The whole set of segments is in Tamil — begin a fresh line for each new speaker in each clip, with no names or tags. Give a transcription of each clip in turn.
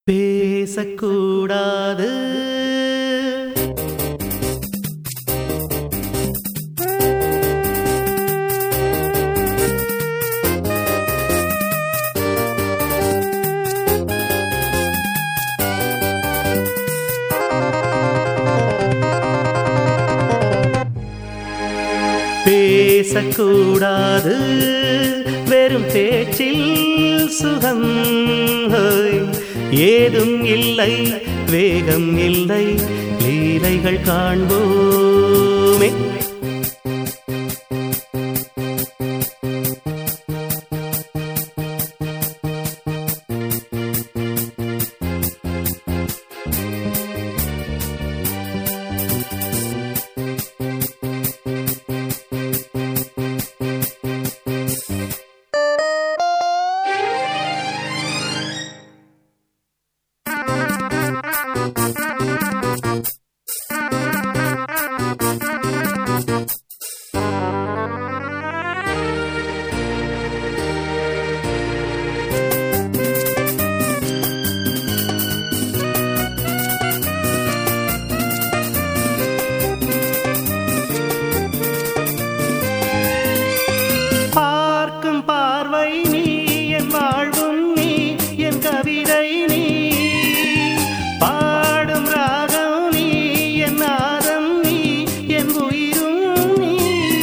பேசக்கூடாது பேசக்கூடாது வெறும் பேச்சில் சுகம் ஹோய். ஏதும் இல்லை வேகம் இல்லை லீலைகள் காண்போமே பார்க்கும் பார்வை நீ என் வாழ்வும் நீ என் கவிதை நீ பாடும் ராகம் நீ என் நாதம் நீ என் உயிரும் நீ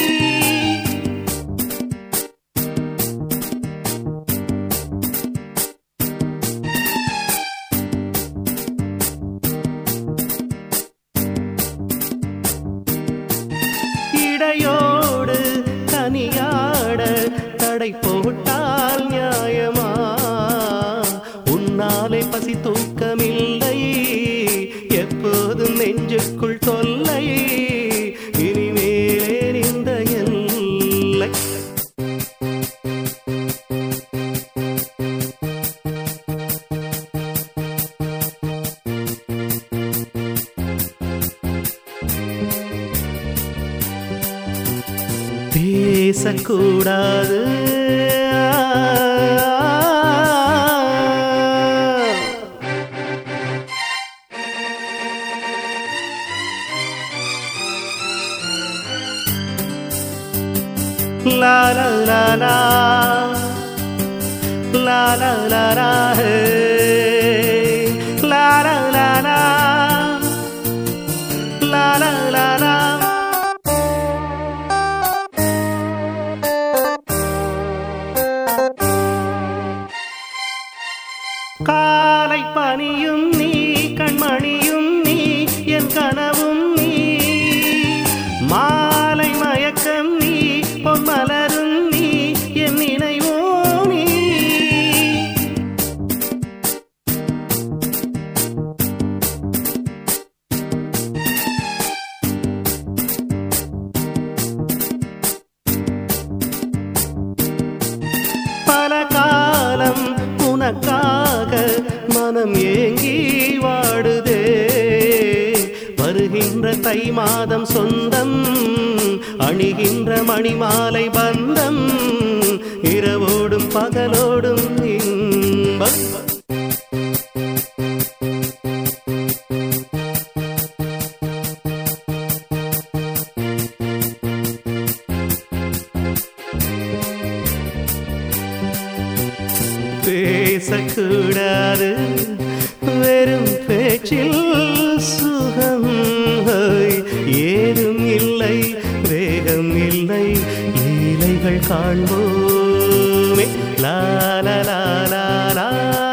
இடையோடு தனியாட தடை போட்டால் நியாயமா உன்னாலே பசி தூக்கமில்லை எப்போதும் நெஞ்சுக்குள் தொல்லை இனிமேலே இந்த எல்லை பேசக்கூடாது லா லா லா லா லா லா லா லா ஹே. லா லா லா லா லா லா லா லா காலை பனியும் நீ கண்மணியும் நீ என் கனவும் நீ மாலை மயக்கம் நீ பொன்மலரும் நீ என் நினைவோ நீ பல காலம் உனக்காக மனம் ஏங்கி வாடுதே வருகின்ற தை மாதம் சொந்தம் அணிகின்ற மணிமாலை பந்தம் இரவோடும் பகலோடும் இன்பம் பேசக்கூடாது வெறும் பேச்சில் சுகம் ஹோய். ஏதும் இல்லை வேகம் இல்லை லீலைகள் காண்போமே லா லா லா லா லா